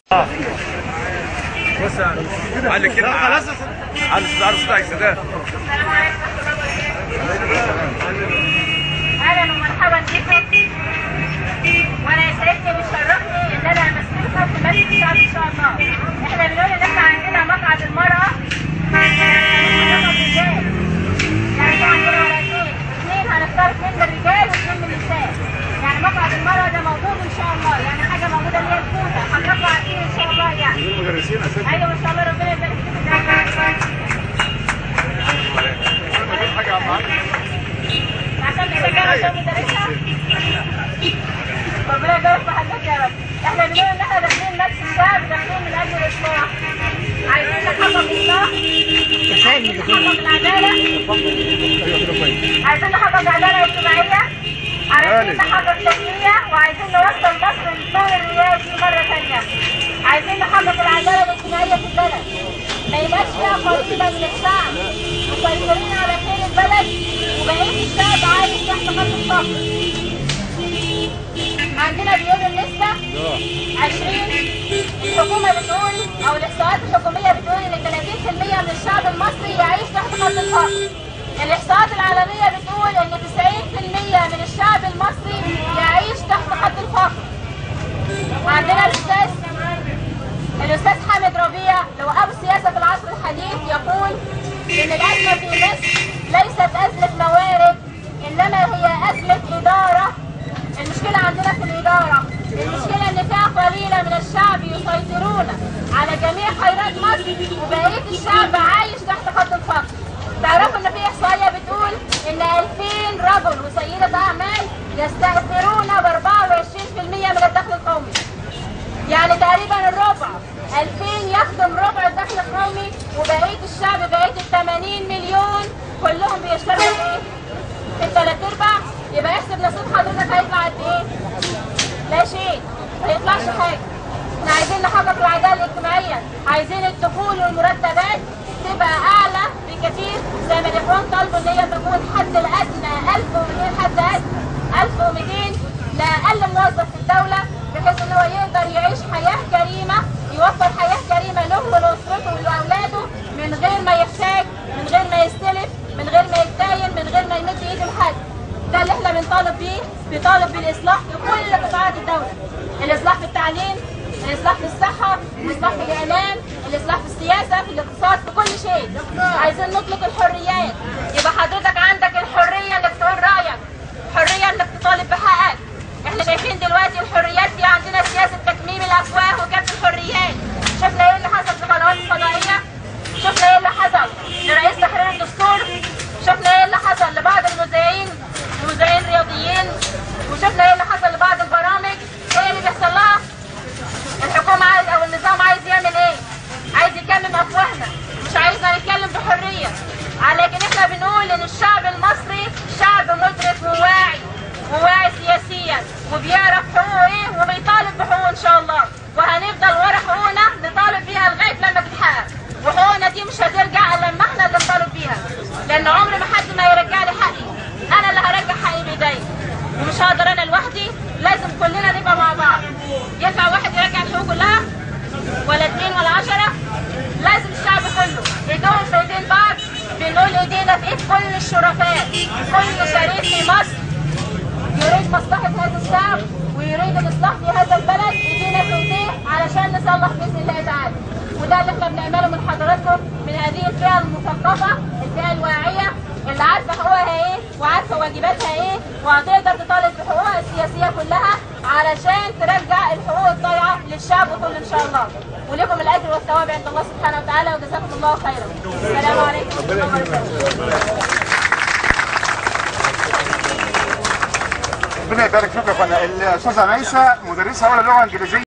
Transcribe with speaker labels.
Speaker 1: بص على كده خلاص على على صوتك كده
Speaker 2: اهلا ومرحبا بكم وانا يسعدني ويشرفني ان انا مسؤولة في مجلس الشعب ان شاء الله احنا بنقول ان احنا عندنا مقعد المرأة ومقعد الرجال يعني عندنا ورقتين اثنين هنختار اثنين من الرجال واثنين من النساء يعني مقعد المرأة ده موجود ان شاء الله يعني حاجة موجودة اللي هي الفوطة حضراتكم عارفين ان شاء الله يعني
Speaker 1: المدرسين اساسا
Speaker 2: ايوه ما شاء الله ربنا يبارك فيك
Speaker 1: حاجه عم
Speaker 2: عشان نشجع عشان ندرسها ربنا يبارك في حضرتك يا رب احنا بنقول ان احنا داخلين نفس الشعب داخلين من اجل الاصلاح عايزين نحقق الاصلاح عايزين نحقق العداله عايزين نحقق العداله الاجتماعيه عايزين نحقق التنميه وعايزين نوصل مصر للدور الريادي مره ثانيه عايزين نحقق العداله الاجتماعيه في البلد ما يبقاش فيها قريبه من الشعب مسيطرين على خير البلد وبقيه الشعب عايش تحت خط الفقر عندنا بيقولوا النسبة 20 الحكومة بتقول أو الإحصاءات الحكومية بتقول إن 30% من الشعب المصري يعيش تحت خط الفقر. الإحصاءات العالمية بتقول إن 90% من الشعب المصري يعيش تحت خط الفقر. وعندنا الأستاذ الأستاذ حامد ربيع لو أبو السياسة في العصر الحديث يقول إن الأزمة في مصر ليست أزمة موارد إنما هي أزمة إدارة المشكلة عندنا في الإدارة المشكلة إن فئة قليلة من الشعب يسيطرون على جميع خيرات مصر وبقية الشعب عايش تحت خط الفقر تعرفوا إن في إحصائية بتقول إن 2000 رجل وسيدة أعمال يستأثرون ب 24% من الدخل القومي يعني تقريبا الربع 2000 يخدم ربع الدخل القومي وبقيه الشعب بقيه ال 80 مليون كلهم بيشتغلوا ايه؟ في الثلاث ارباع يبقى احسب نصيب حضرتك هيطلع قد ايه؟ لا شيء ما يطلعش حاجه احنا عايزين نحقق العداله الاجتماعيه عايزين الدخول والمرتبات تبقى اعلى بكثير زي ما الاخوان طالبوا ان هي تكون حد الادنى 1200 حد ادنى 1200 لاقل موظف في الدوله بحيث ان هو يقدر يعيش حياه كريمه يوفر حياه كريمه له ولاسرته ولاولاده من غير ما يحتاج من غير ما يستلف من غير ما يتداين من غير ما يمد ايده لحد ده اللي احنا بنطالب بيه بيطالب بالاصلاح في كل قطاعات الدوله الاصلاح في التعليم الاصلاح في الصحه الاصلاح في الاعلام الاصلاح في السياسه في الاقتصاد في كل شيء عايزين نطلق الحريات يبقى حضرتك عندك الحريه انك تقول رايك حريه انك تطالب بحقك احنا شايفين دلوقتي الحريات دي عندنا سياسه تكميم الافواه وكبت الحريات شفنا ايه اللي حصل في القنوات الفضائيه شفنا ايه اللي حصل لرئيس تحرير الدستور شفنا ايه اللي حصل لبعض المذيعين المذيعين الرياضيين وشفنا ايه اللي حصل لبعض البرامج ايه اللي بيحصل لها الحكومه عايز او النظام عايز يعمل ايه عايز يكمم افواهنا مش عايزنا نتكلم بحريه لكن احنا بنقول ان الشعب المصري شعب مدرك وواعي وواعي سياسيا وبيعرف حقوقه ايه وبيطالب بحقوقه ان شاء الله وهنفضل ورا حقوقنا نطالب بيها لغايه لما تتحقق وحقوقنا دي مش هترجع الا لما احنا اللي نطالب بيها لان عمر ما حد ما يرجع لي حقي انا اللي هرجع حقي بايدي ومش هقدر انا لوحدي لازم كلنا نبقى مع بعض ينفع واحد يرجع الحقوق كلها ولا اتنين ولا عشرة لازم الشعب كله ايدهم في ايدين بعض بنقول ايدينا في ايد كل الشرفاء كل شريف في مصر يريد مصلحة هذا الشعب ويريد الإصلاح في هذا البلد يدينا في ايديه علشان نصلح بإذن الله تعالى وده اللي احنا بنعمله من حضراتكم من هذه الفئة المثقفة الفئة الواعية اللي عارفة حقوقها ايه وعارفة واجباتها ايه وهتقدر تطالب بحقوقها السياسية كلها علشان ترجع الحقوق الضايعة للشعب كله إن شاء الله ولكم الأجر والثواب عند الله سبحانه وتعالى وجزاكم الله خيرا السلام عليكم ورحمة الله وبركاته
Speaker 3: ربنا يبارك فيك يا فندم الاستاذه ميسه مدرسه اولى لغه انجليزيه